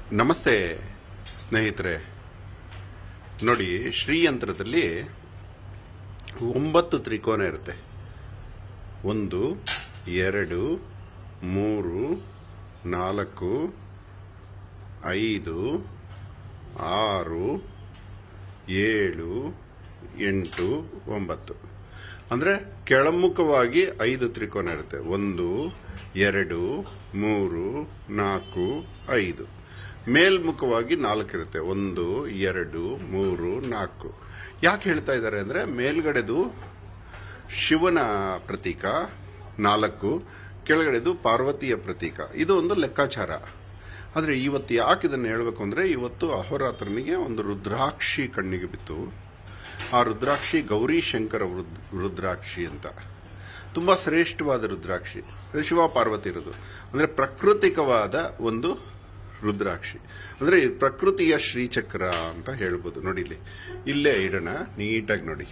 ನಮಸ್ತೆ ಸ್ನೇಹಿತರೆ ನೋಡಿ ಶ್ರೀಯಂತ್ರದಲ್ಲಿ ಒಂಬತ್ತು ತ್ರಿಕೋನ ಇರುತ್ತೆ ಒಂದು ಎರಡು ಮೂರು ನಾಲ್ಕು ಐದು ಆರು ಏಳು ಎಂಟು ಒಂಬತ್ತು ಅಂದರೆ ಕೆಳಮುಖವಾಗಿ ಐದು ತ್ರಿಕೋನ ಇರುತ್ತೆ ಒಂದು ಎರಡು ಮೂರು ನಾಲ್ಕು ಐದು ಮೇಲ್ಮುಖವಾಗಿ ನಾಲ್ಕು ಇರುತ್ತೆ ಒಂದು ಎರಡು ಮೂರು ನಾಲ್ಕು ಯಾಕೆ ಹೇಳ್ತಾ ಇದ್ದಾರೆ ಅಂದರೆ ಮೇಲ್ಗಡೆದು ಶಿವನ ಪ್ರತೀಕ ನಾಲ್ಕು ಕೆಳಗಡೆದು ಪಾರ್ವತಿಯ ಪ್ರತೀಕ ಇದು ಒಂದು ಲೆಕ್ಕಾಚಾರ ಆದರೆ ಇವತ್ತು ಯಾಕೆ ಇದನ್ನು ಹೇಳಬೇಕು ಅಂದರೆ ಇವತ್ತು ಅಹೋರಾತ್ರನಿಗೆ ಒಂದು ರುದ್ರಾಕ್ಷಿ ಕಣ್ಣಿಗೆ ಬಿತ್ತು ಆ ರುದ್ರಾಕ್ಷಿ ಗೌರಿ ಶಂಕರ ವೃದ್- ರುದ್ರಾಕ್ಷಿ ಅಂತ ತುಂಬಾ ಶ್ರೇಷ್ಠವಾದ ರುದ್ರಾಕ್ಷಿ ಅದು ಶಿವ ಪಾರ್ವತಿ ಇರೋದು ಅಂದ್ರೆ ಪ್ರಾಕೃತಿಕವಾದ ಒಂದು ರುದ್ರಾಕ್ಷಿ ಅಂದ್ರೆ ಈ ಪ್ರಕೃತಿಯ ಶ್ರೀಚಕ್ರ ಅಂತ ಹೇಳ್ಬೋದು ನೋಡಿ ಇಲ್ಲಿ ಇಲ್ಲೇ ಇಡೋಣ ನೀಟಾಗಿ ನೋಡಿ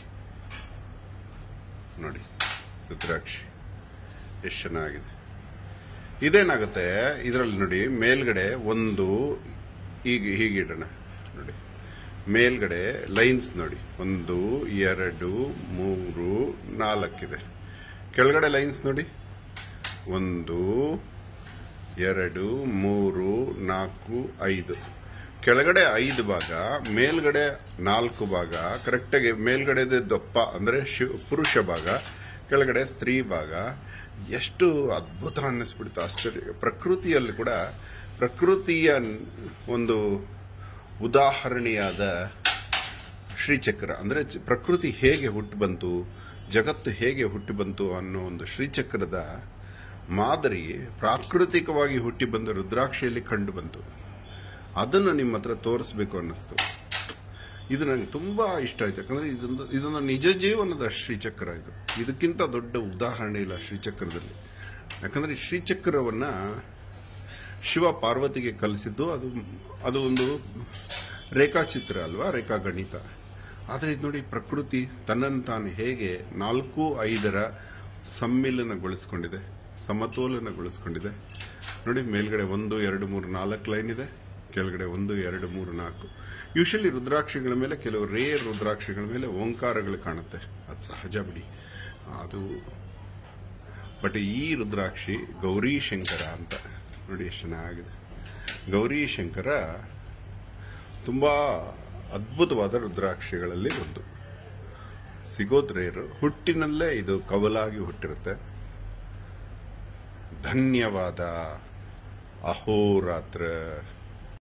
ನೋಡಿ ರುದ್ರಾಕ್ಷಿ ಎಷ್ಟು ಚೆನ್ನಾಗಿದೆ ಇದೇನಾಗುತ್ತೆ ಇದರಲ್ಲಿ ನೋಡಿ ಮೇಲ್ಗಡೆ ಒಂದು ಈಗ ಹೀಗೆ ಇಡೋಣ ನೋಡಿ ಮೇಲ್ಗಡೆ ಲೈನ್ಸ್ ನೋಡಿ ಒಂದು ಎರಡು ಮೂರು ನಾಲ್ಕಿದೆ ಕೆಳಗಡೆ ಲೈನ್ಸ್ ನೋಡಿ ಒಂದು ಎರಡು ಮೂರು ನಾಲ್ಕು ಐದು ಕೆಳಗಡೆ ಐದು ಭಾಗ ಮೇಲ್ಗಡೆ ನಾಲ್ಕು ಭಾಗ ಕರೆಕ್ಟಾಗಿ ಮೇಲ್ಗಡೆದ ದಪ್ಪ ಅಂದರೆ ಶಿವ ಪುರುಷ ಭಾಗ ಕೆಳಗಡೆ ಸ್ತ್ರೀ ಭಾಗ ಎಷ್ಟು ಅದ್ಭುತ ಅನ್ನಿಸ್ಬಿಡ್ತು ಆಶ್ಚರ್ಯ ಪ್ರಕೃತಿಯಲ್ಲಿ ಕೂಡ ಪ್ರಕೃತಿಯ ಒಂದು ಉದಾಹರಣೆಯಾದ ಶ್ರೀಚಕ್ರ ಅಂದರೆ ಚ- ಪ್ರಕೃತಿ ಹೇಗೆ ಹುಟ್ಟು ಬಂತು ಜಗತ್ತು ಹೇಗೆ ಹುಟ್ಟಿ ಬಂತು ಅನ್ನೋ ಒಂದು ಶ್ರೀಚಕ್ರದ ಮಾದರಿ ಪ್ರಾಕೃತಿಕವಾಗಿ ಹುಟ್ಟಿ ಬಂದ ರುದ್ರಾಕ್ಷಿಯಲ್ಲಿ ಕಂಡು ಬಂತು ಅದನ್ನು ನಿಮ್ಮ ಹತ್ರ ತೋರಿಸ್ಬೇಕು ಅನ್ನಿಸ್ತು ಇದು ನನಗೆ ತುಂಬಾ ಇಷ್ಟ ಆಯ್ತು ಯಾಕಂದ್ರೆ ಇದೊಂದು ಇದೊಂದು ನಿಜ ಜೀವನದ ಶ್ರೀಚಕ್ರ ಇದು ಇದಕ್ಕಿಂತ ದೊಡ್ಡ ಉದಾಹರಣೆ ಇಲ್ಲ ಶ್ರೀಚಕ್ರದಲ್ಲಿ ಯಾಕಂದ್ರೆ ಈ ಶ್ರೀಚಕ್ರವನ್ನ ಶಿವ ಪಾರ್ವತಿಗೆ ಕಲಿಸಿದ್ದು ಅದು ಅದು ಒಂದು ರೇಖಾಚಿತ್ರ ಅಲ್ವಾ ರೇಖಾ ಗಣಿತ ಆದರೆ ಇದು ನೋಡಿ ಪ್ರಕೃತಿ ತನ್ನನ್ನು ತಾನು ಹೇಗೆ ನಾಲ್ಕು ಐದರ ಸಮ್ಮಿಲನಗೊಳಿಸ್ಕೊಂಡಿದೆ ಸಮತೋಲನಗೊಳಿಸ್ಕೊಂಡಿದೆ ನೋಡಿ ಮೇಲ್ಗಡೆ ಒಂದು ಎರಡು ಮೂರು ನಾಲ್ಕು ಲೈನ್ ಇದೆ ಕೆಳಗಡೆ ಒಂದು ಎರಡು ಮೂರು ನಾಲ್ಕು ಯೂಶಲಿ ರುದ್ರಾಕ್ಷಿಗಳ ಮೇಲೆ ಕೆಲವು ರೇರ್ ರುದ್ರಾಕ್ಷಿಗಳ ಮೇಲೆ ಓಂಕಾರಗಳು ಕಾಣುತ್ತೆ ಅದು ಸಹಜ ಬಿಡಿ ಅದು ಬಟ್ ಈ ರುದ್ರಾಕ್ಷಿ ಗೌರಿ ಶಂಕರ ಅಂತ ನೋಡಿ ಎಷ್ಟು ಚೆನ್ನಾಗಿದೆ ಗೌರಿ ಶಂಕರ ತುಂಬಾ ಅದ್ಭುತವಾದ ರುದ್ರಾಕ್ಷಿಗಳಲ್ಲಿ ಒಂದು ಸಿಗೋದ್ ರೇರು ಹುಟ್ಟಿನಲ್ಲೇ ಇದು ಕವಲಾಗಿ ಹುಟ್ಟಿರುತ್ತೆ ಧನ್ಯವಾದ ಅಹೋರಾತ್ರ